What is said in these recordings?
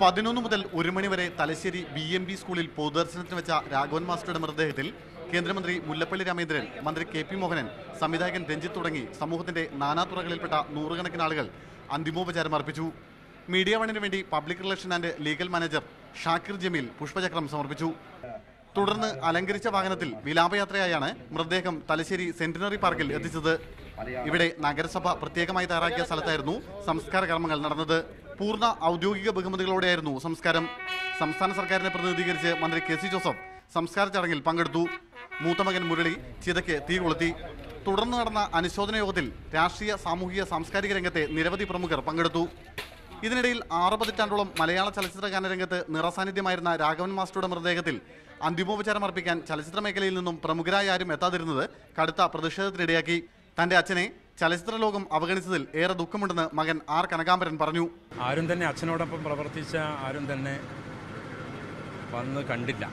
പതിനൊന്ന് മുതൽ ഒരു മണിവരെ തലശ്ശേരി ബി എം ബി സ്കൂളിൽ പൊതുദർശനത്തിന് വെച്ച രാഘവൻ മാസ്റ്ററുടെ മൃതദേഹത്തിൽ കേന്ദ്രമന്ത്രി മുല്ലപ്പള്ളി രാമേന്ദ്രൻ മന്ത്രി കെ പി മോഹനൻ സംവിധായകൻ രഞ്ജിത്ത് തുടങ്ങി സമൂഹത്തിന്റെ നാനാതുറകളിൽപ്പെട്ട നൂറുകണക്കിന് ആളുകൾ അന്തിമോപചാരം അർപ്പിച്ചു മീഡിയ വണിന് വേണ്ടി public relation and legal manager Shakir Jameel പുഷ്പചക്രം സമർപ്പിച്ചു തുടർന്ന് അലങ്കരിച്ച വാഹനത്തിൽ വിലാപയാത്രയായാണ് മൃതദേഹം തലശ്ശേരി സെന്റിനറി പാർക്കിൽ എത്തിച്ചത് ഇവിടെ നഗരസഭ പ്രത്യേകമായി തയ്യാറാക്കിയ സ്ഥലത്തായിരുന്നു സംസ്കാര കർമ്മങ്ങൾ നടന്നത് പൂർണ്ണ ഔദ്യോഗിക ബഹുമതികളോടെയായിരുന്നു സംസ്കാരം സംസ്ഥാന സർക്കാരിനെ പ്രതിനിധീകരിച്ച് മന്ത്രി കെ സി ജോസഫ് സംസ്കാര ചടങ്ങിൽ പങ്കെടുത്തു മൂത്തമകൻ മുരളി ചിതയ്ക്ക് തീ കൊളുത്തി തുടർന്ന് നടന്ന അനുശോചന യോഗത്തിൽ രാഷ്ട്രീയ സാമൂഹിക സാംസ്കാരിക രംഗത്തെ നിരവധി പ്രമുഖർ പങ്കെടുത്തു ഇതിനിടയിൽ ആറ് പതിറ്റാണ്ടോളം മലയാള ചലച്ചിത്ര ഗാനരംഗത്ത് നിറസാന്നിധ്യമായിരുന്ന രാഘവൻ മാസ്റ്ററുടെ മൃതദേഹത്തിൽ അന്തിമോപചാരം അർപ്പിക്കാൻ ചലച്ചിത്ര മേഖലയിൽ നിന്നും പ്രമുഖരായ ആരും എത്താതിരുന്നത് കടുത്ത പ്രതിഷേധത്തിനിടയാക്കി തന്റെ അച്ഛനെ ചലച്ചിത്ര ലോകം അവഗണിച്ചതിൽ ഏറെ ദുഃഖമുണ്ടെന്ന് മകൻ ആർ കനകാംബരൻ പറഞ്ഞു ആരും തന്നെ അച്ഛനോടൊപ്പം പ്രവർത്തിച്ച ആരും തന്നെ വന്ന് കണ്ടില്ല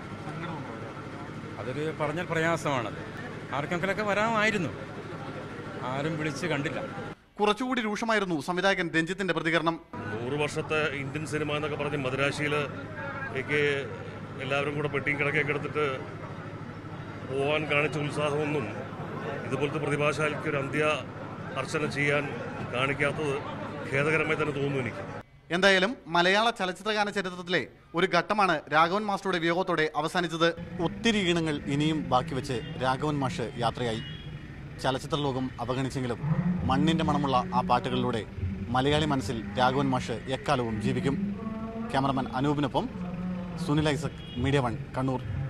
അതൊരു പറഞ്ഞാൽ പ്രയാസമാണത് ആർക്കെങ്കിലൊക്കെ വരാമായിരുന്നു ആരും വിളിച്ച് കണ്ടില്ല കുറച്ചുകൂടി രൂക്ഷമായിരുന്നു സംവിധായകൻ രഞ്ജിത്തിന്റെ പ്രതികരണം നൂറ് വർഷത്തെ ഇന്ത്യൻ സിനിമ എന്നൊക്കെ പറഞ്ഞ് മദുരാശിയിൽ എനിക്ക് എല്ലാവരും കൂടെ പെട്ടിയും കിടക്കൊക്കെ എടുത്തിട്ട് പോവാൻ കാണിച്ച ഉത്സാഹമൊന്നും ഇതുപോലത്തെ പ്രതിഭാശാലിക്ക് ഒരു അന്ത്യ അർച്ചന ചെയ്യാൻ കാണിക്കാത്തത് ഖേദകരമായി തന്നെ തോന്നുന്നു എനിക്ക് എന്തായാലും മലയാള ചലച്ചിത്രഗാന ചരിത്രത്തിലെ ഒരു ഘട്ടമാണ് രാഘവൻ മാസ്റ്ററുടെ വിയോഗത്തോടെ അവസാനിച്ചത് ഒത്തിരി ഈണങ്ങൾ ഇനിയും ബാക്കി വെച്ച് രാഘവൻ മാഷ് യാത്രയായി ചലച്ചിത്ര ലോകം അവഗണിച്ചെങ്കിലും മണ്ണിന്റെ മണമുള്ള ആ പാട്ടുകളിലൂടെ മലയാളി മനസ്സിൽ രാഘവൻ മാഷ് എക്കാലവും ജീവിക്കും ക്യാമറമാൻ അനൂപിനൊപ്പം Sunil Isaac media one Kannur